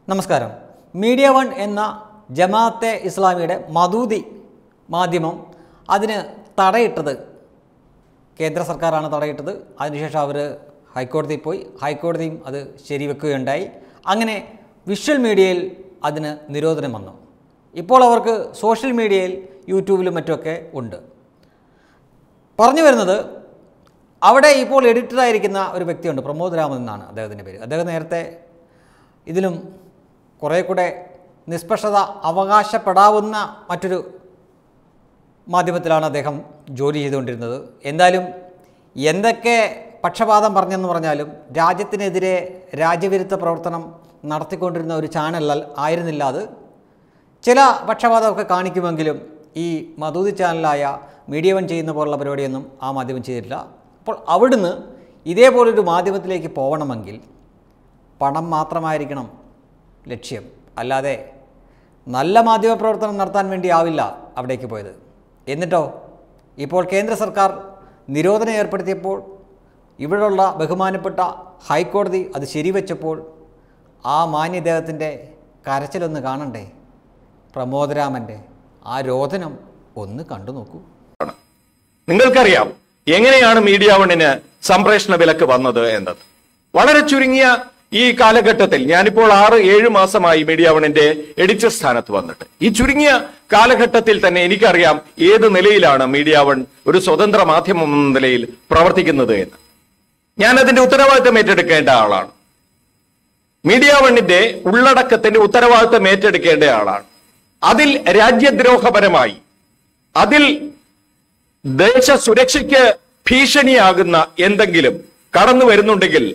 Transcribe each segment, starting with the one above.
നമസ്കാരം media one എന്ന ജമാഅത്തെ ഇസ്ലാമിയുടെ മദൂദി മാധ്യമം അതിന് തടയിട്ടത് കേന്ദ്ര സർക്കാരാണ് തടയിട്ടത് അതിനുശേഷം അവർ ഹൈക്കോടതിയിൽ പോയി ഹൈക്കോടതിയും അത് ശരിവെക്കുകയുണ്ടായി അങ്ങനെ വിഷ്വൽ മീഡിയയിൽ അതിന് നിരോധനം വന്നു ഇപ്പോൾ അവർക്ക് സോഷ്യൽ മീഡിയയിൽ യൂട്യൂബിലും മറ്റുമൊക്കെ ഉണ്ട് പറഞ്ഞു വരുന്നത് അവിടെ ഇപ്പോൾ എഡിറ്ററായിരിക്കുന്ന ഒരു വ്യക്തിയുണ്ട് പ്രമോദ് രാമൻ എന്നാണ് അദ്ദേഹത്തിൻ്റെ പേര് അദ്ദേഹം നേരത്തെ ഇതിലും കുറേ കൂടെ നിഷ്പക്ഷത അവകാശപ്പെടാവുന്ന മറ്റൊരു മാധ്യമത്തിലാണ് അദ്ദേഹം ജോലി ചെയ്തുകൊണ്ടിരുന്നത് എന്തായാലും എന്തൊക്കെ പക്ഷപാതം പറഞ്ഞെന്ന് പറഞ്ഞാലും രാജ്യത്തിനെതിരെ രാജ്യവിരുദ്ധ പ്രവർത്തനം നടത്തിക്കൊണ്ടിരുന്ന ഒരു ചാനൽ ആയിരുന്നില്ല അത് ചില പക്ഷപാതമൊക്കെ കാണിക്കുമെങ്കിലും ഈ മധുതി ചാനലായ മീഡിയ വൺ ചെയ്യുന്ന പോലുള്ള പരിപാടിയൊന്നും ആ മാധ്യമം ചെയ്തിട്ടില്ല അപ്പോൾ അവിടുന്ന് ഇതേപോലൊരു മാധ്യമത്തിലേക്ക് പോകണമെങ്കിൽ പണം മാത്രമായിരിക്കണം ലക്ഷ്യം അല്ലാതെ നല്ല മാധ്യമപ്രവർത്തനം നടത്താൻ വേണ്ടി ആവില്ല അവിടേക്ക് പോയത് എന്നിട്ടോ ഇപ്പോൾ കേന്ദ്ര സർക്കാർ നിരോധനം ഏർപ്പെടുത്തിയപ്പോൾ ഇവിടെയുള്ള ബഹുമാനപ്പെട്ട ഹൈക്കോടതി അത് ശരിവെച്ചപ്പോൾ ആ മാന്യദേഹത്തിൻ്റെ കരച്ചിലൊന്ന് കാണണ്ടേ പ്രമോദരാമൻ്റെ ആ രോദനം ഒന്ന് കണ്ടു നോക്കൂ നിങ്ങൾക്കറിയാം എങ്ങനെയാണ് മീഡിയ വണ്ണിന് സംപ്രേഷണ വിലക്ക് വന്നത് എന്നത് വളരെ ചുരുങ്ങിയ ഈ കാലഘട്ടത്തിൽ ഞാനിപ്പോൾ ആറ് ഏഴ് മാസമായി മീഡിയ വണ്ണിന്റെ എഡിറ്റർ സ്ഥാനത്ത് വന്നിട്ട് ഈ ചുരുങ്ങിയ കാലഘട്ടത്തിൽ തന്നെ എനിക്കറിയാം ഏത് നിലയിലാണ് മീഡിയ വൺ ഒരു സ്വതന്ത്ര മാധ്യമം എന്ന നിലയിൽ പ്രവർത്തിക്കുന്നത് എന്ന് ഞാൻ അതിന്റെ ഉത്തരവാദിത്തം ഏറ്റെടുക്കേണ്ട ആളാണ് മീഡിയ വണ്ണിന്റെ ഉള്ളടക്കത്തിന്റെ ഉത്തരവാദിത്തം ഏറ്റെടുക്കേണ്ട ആളാണ് അതിൽ രാജ്യദ്രോഹപരമായി അതിൽ ദേശസുരക്ഷയ്ക്ക് ഭീഷണിയാകുന്ന എന്തെങ്കിലും കടന്നു വരുന്നുണ്ടെങ്കിൽ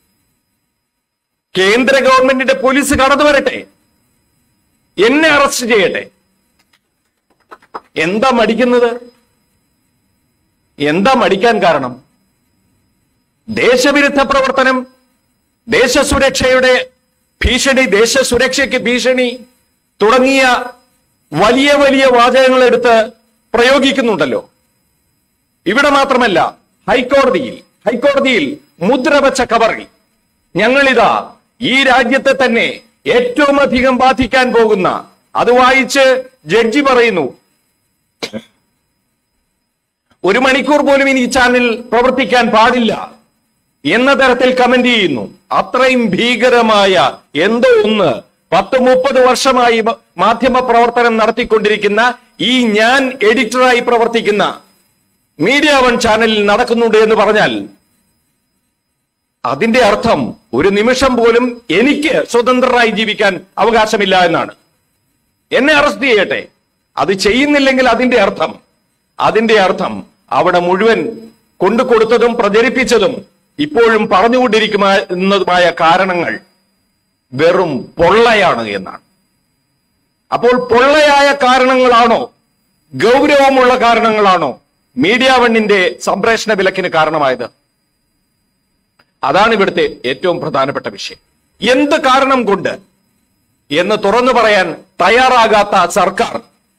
കേന്ദ്ര ഗവൺമെന്റിന്റെ പോലീസ് കടന്നു വരട്ടെ എന്നെ അറസ്റ്റ് ചെയ്യട്ടെ എന്താ മടിക്കുന്നത് എന്താ മടിക്കാൻ കാരണം ദേശവിരുദ്ധ പ്രവർത്തനം ദേശസുരക്ഷയുടെ ഭീഷണി ദേശസുരക്ഷയ്ക്ക് ഭീഷണി തുടങ്ങിയ വലിയ വലിയ വാചകങ്ങൾ എടുത്ത് പ്രയോഗിക്കുന്നുണ്ടല്ലോ ഇവിടെ മാത്രമല്ല ഹൈക്കോടതിയിൽ ഹൈക്കോടതിയിൽ മുദ്രവച്ച കവറിൽ ഞങ്ങളിതാ ഈ രാജ്യത്തെ തന്നെ ഏറ്റവും അധികം ബാധിക്കാൻ പോകുന്ന അത് വായിച്ച് ജഡ്ജി പറയുന്നു ഒരു മണിക്കൂർ പോലും ഇനി ഈ ചാനൽ പ്രവർത്തിക്കാൻ പാടില്ല എന്ന തരത്തിൽ കമന്റ് ചെയ്യുന്നു അത്രയും ഭീകരമായ എന്തോ ഒന്ന് പത്ത് മുപ്പത് വർഷമായി മ- മാധ്യമ പ്രവർത്തനം നടത്തിക്കൊണ്ടിരിക്കുന്ന ഈ ഞാൻ എഡിറ്ററായി പ്രവർത്തിക്കുന്ന മീഡിയ വൺ ചാനലിൽ നടക്കുന്നുണ്ട് എന്ന് പറഞ്ഞാൽ അതിന്റെ അർത്ഥം ഒരു നിമിഷം പോലും എനിക്ക് സ്വതന്ത്രരായി ജീവിക്കാൻ അവകാശമില്ല എന്നാണ് എന്നെ അറസ്റ്റ് ചെയ്യട്ടെ അത് ചെയ്യുന്നില്ലെങ്കിൽ അതിന്റെ അർത്ഥം അതിന്റെ അർത്ഥം അവിടെ മുഴുവൻ കൊണ്ടു കൊടുത്തതും പ്രചരിപ്പിച്ചതും ഇപ്പോഴും പറഞ്ഞുകൊണ്ടിരിക്കുന്നതുമായ കാരണങ്ങൾ വെറും പൊള്ളയാണ് എന്നാണ് അപ്പോൾ പൊള്ളയായ കാരണങ്ങളാണോ ഗൗരവമുള്ള കാരണങ്ങളാണോ മീഡിയ വണ്ണിന്റെ സംപ്രേഷണ വിലക്കിന് കാരണമായത് അതാണ് ഇവിടുത്തെ ഏറ്റവും പ്രധാനപ്പെട്ട വിഷയം എന്ത് കാരണം കൊണ്ട് എന്ന് തുറന്നു പറയാൻ തയ്യാറാകാത്ത സർക്കാർ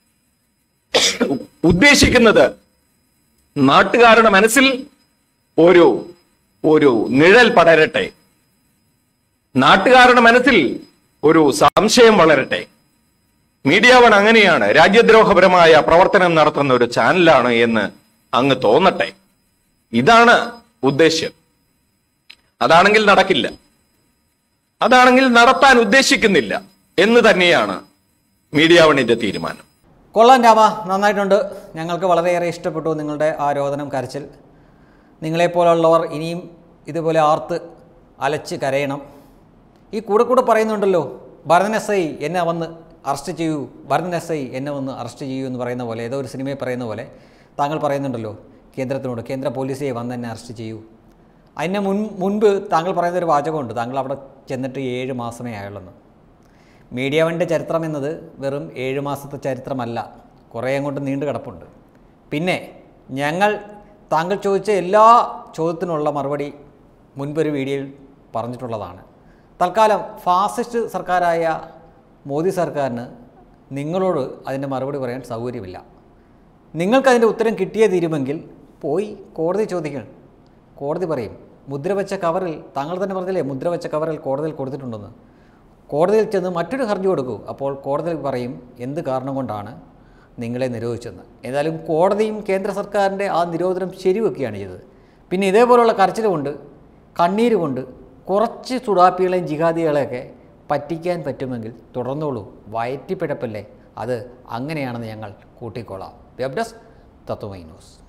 ഉദ്ദേശിക്കുന്നത് നാട്ടുകാരുടെ മനസ്സിൽ ഒരു ഒരു നിഴൽ പടരട്ടെ നാട്ടുകാരുടെ മനസ്സിൽ ഒരു സംശയം വളരട്ടെ മീഡിയ വൺ അങ്ങനെയാണ് രാജ്യദ്രോഹപരമായ പ്രവർത്തനം നടത്തുന്ന ഒരു ചാനലാണ് എന്ന് അങ്ങ് തോന്നട്ടെ ഇതാണ് ഉദ്ദേശ്യം അതാണെങ്കിൽ നടക്കില്ല അതാണെങ്കിൽ നടത്താൻ ഉദ്ദേശിക്കുന്നില്ല എന്ന് തന്നെയാണ് മീഡിയ വണിന്റെ തീരുമാനം കൊള്ളാം രാമ നന്നായിട്ടുണ്ട് ഞങ്ങൾക്ക് വളരെയേറെ ഇഷ്ടപ്പെട്ടു നിങ്ങളുടെ ആ രോദനം കരച്ചിൽ നിങ്ങളെപ്പോലുള്ളവർ ഇനിയും ഇതുപോലെ ആർത്ത് അലച്ച് കരയണം ഈ കൂടെ കൂടെ പറയുന്നുണ്ടല്ലോ ഭരതൻ എസ് ഐ എന്നെ വന്ന് അറസ്റ്റ് ചെയ്യൂ ഭരതൻ എസ് ഐ എന്നെ വന്ന് അറസ്റ്റ് ചെയ്യൂ എന്ന് പറയുന്ന പോലെ ഏതോ ഒരു സിനിമയിൽ പറയുന്ന പോലെ താങ്കൾ പറയുന്നുണ്ടല്ലോ കേന്ദ്രത്തിനോട് കേന്ദ്ര പോലീസെ വന്ന് എന്നെ അറസ്റ്റ് ചെയ്യൂ അതിന് മുൻ മുൻപ് താങ്കൾ പറയുന്ന ഒരു വാചകമുണ്ട് താങ്കൾ അവിടെ ചെന്നിട്ട് ഏഴ് മാസമേ ആയുള്ളൂ മീഡിയ വണിൻ്റെ ചരിത്രം എന്നത് വെറും ഏഴ് മാസത്തെ ചരിത്രമല്ല കുറേ അങ്ങോട്ട് നീണ്ടു കിടപ്പുണ്ട് പിന്നെ ഞങ്ങൾ താങ്കൾ ചോദിച്ച എല്ലാ ചോദ്യത്തിനുള്ള മറുപടി മുൻപൊരു വീഡിയോയിൽ പറഞ്ഞിട്ടുള്ളതാണ് തൽക്കാലം ഫാസിസ്റ്റ് സർക്കാരായ മോദി സർക്കാരിന് നിങ്ങളോട് അതിൻ്റെ മറുപടി പറയാൻ സൗകര്യമില്ല നിങ്ങൾക്കതിൻ്റെ ഉത്തരം കിട്ടിയേ തീരുമെങ്കിൽ പോയി കോടതി ചോദിക്കണം കോടതി പറയും മുദ്ര വെച്ച കവറിൽ താങ്കൾ തന്നെ പറഞ്ഞില്ലേ മുദ്ര വെച്ച കവറിൽ കോടതിയിൽ കൊടുത്തിട്ടുണ്ടെന്ന് കോടതിയിൽ ചെന്ന് മറ്റൊരു ഹർജി കൊടുക്കൂ അപ്പോൾ കോടതി പറയും എന്ത് കാരണം കൊണ്ടാണ് നിങ്ങളെ നിരോധിച്ചെന്ന് ഏതായാലും കോടതിയും കേന്ദ്ര സർക്കാരിൻ്റെ ആ നിരോധനം ശരിവെക്കുകയാണ് ചെയ്തത് പിന്നെ ഇതേപോലുള്ള കരച്ചിൽ കൊണ്ട് കണ്ണീര് കൊണ്ട് കുറച്ച് സുഡാപ്പികളെയും ജിഹാദികളെയൊക്കെ പറ്റിക്കാൻ പറ്റുമെങ്കിൽ തുടർന്നോളൂ വയറ്റിപ്പിഴപ്പല്ലേ അത് അങ്ങനെയാണെന്ന് ഞങ്ങൾ കൂട്ടിക്കോളാം വെബ് ഡെസ്ക് തത്വമൈ ന്യൂസ്